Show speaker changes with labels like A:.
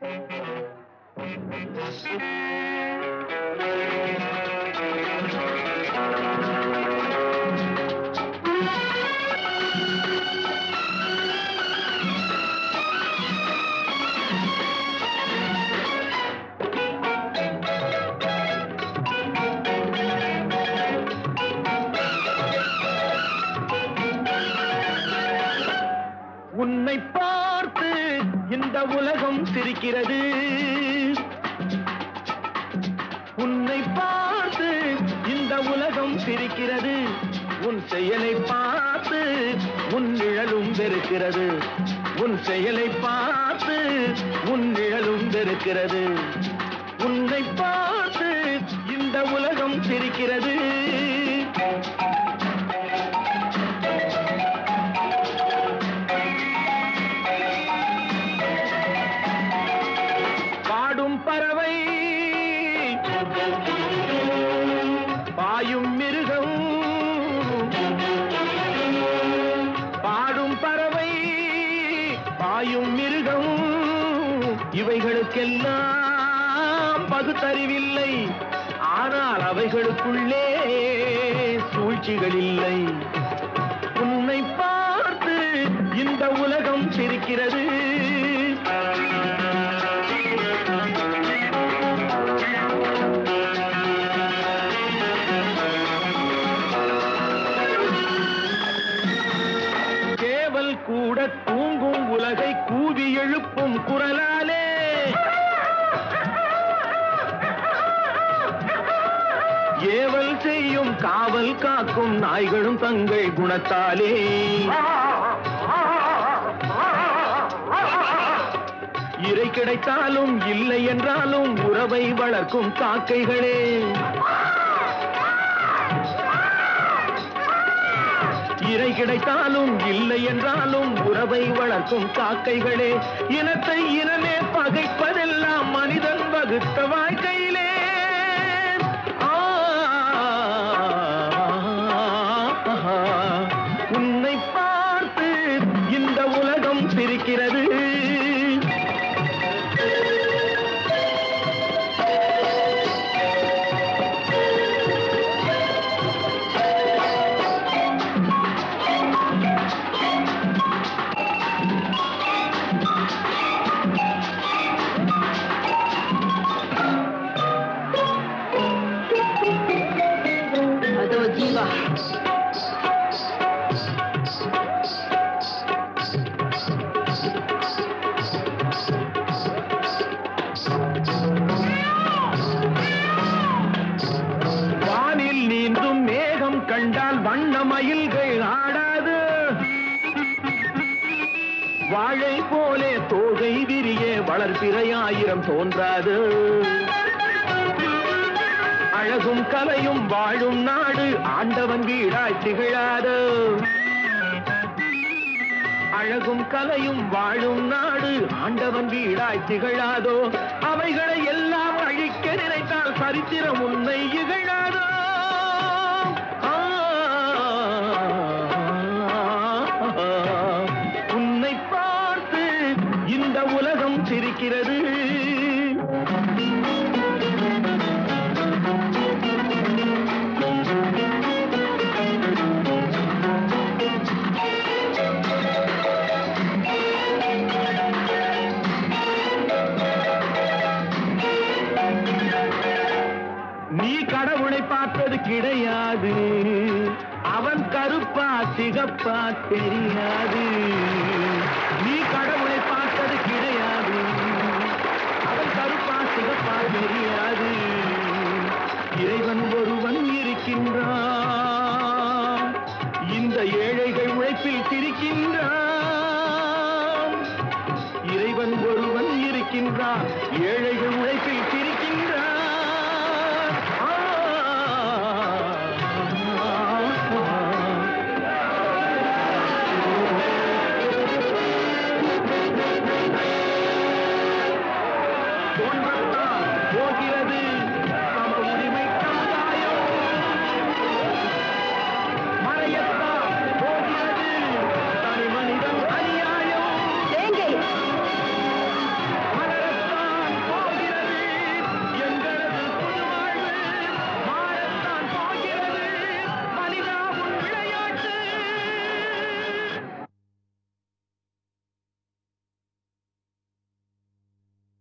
A: உன்னை பார்த்து இந்த உலகம் சிரிக்கிறது உன்னை பார்த்து இந்த உலகம் சிரிக்கிறது உன் செயலை பார்த்து உன் நிழலும் வெறுக்கிறது உன் செயலை பார்த்து உன் நிழலும் வெறுக்கிறது உன்னை பார்த்து இந்த உலகம் சிரிக்கிறது பாடும் பறவை பாயும் மிருகம் பாடும் பறவை பாயும் மிருகம் இவைகளுக்கெல்லாம் பகுத்தறிவில்லை ஆனால் அவைகளுக்குள்ளே சூழ்ச்சிகள் இல்லை உன்னை பார்த்து இந்த உலகம் சிரிக்கிறது சேவல் கூட தூங்கும் உலகை கூவி எழுப்பும் குரலாலே ஏவல் செய்யும் காவல் காக்கும் நாய்களும் தங்கள் குணத்தாலே இறை கிடைத்தாலும் இல்லை என்றாலும் உறவை வளர்க்கும் காக்கைகளே இறை கிடைத்தாலும் இல்லை என்றாலும் உறவை வளர்க்கும் காக்கைகளே இனத்தை இனமே பகைப்பதெல்லாம் மனிதன் வகுத்த வாழ்க்கையிலே ஆ, உன்னை பார்த்து இந்த உலகம் சிரிக்கிறது
B: அதோ ஜீவா
A: வானில் நீந்தும் மேகம் கண்டால் வண்ண மயில்கள் ஆடாது வாழை போலே தோகை விரிய வளர்பிறையாயிரம் தோன்றாது அழகும் கலையும் வாழும் நாடு ஆண்டவன் வீடாய் திகழாது அழகும் கலையும் வாழும் நாடு ஆண்டவன் வீடாய் திகழாதோ அவைகளை எல்லாம் அழிக்க நினைத்தால் சரித்திரம் உன்னை இகழாதோ ஆ, உன்னை பார்த்து இந்த உலகம் சிரிக்கிறது நீ கடவுளை பார்த்தது கிடையாது அவன் கருப்பா சிகப்பா தெரியாது நீ கடவுளை பார்த்தது கிடையாது அவன் கருப்பா சிகப்பா தெரியாது இறைவன் ஒருவன் இருக்கின்றான் இந்த ஏழைகள் உழைப்பில் திரிக்கின்றான் இறைவன் ஒருவன் இருக்கின்றான் ஏழைகள் உழைப்பில் திரிக்கின்றான் ஆ, தோன்றத்தான் போகிறது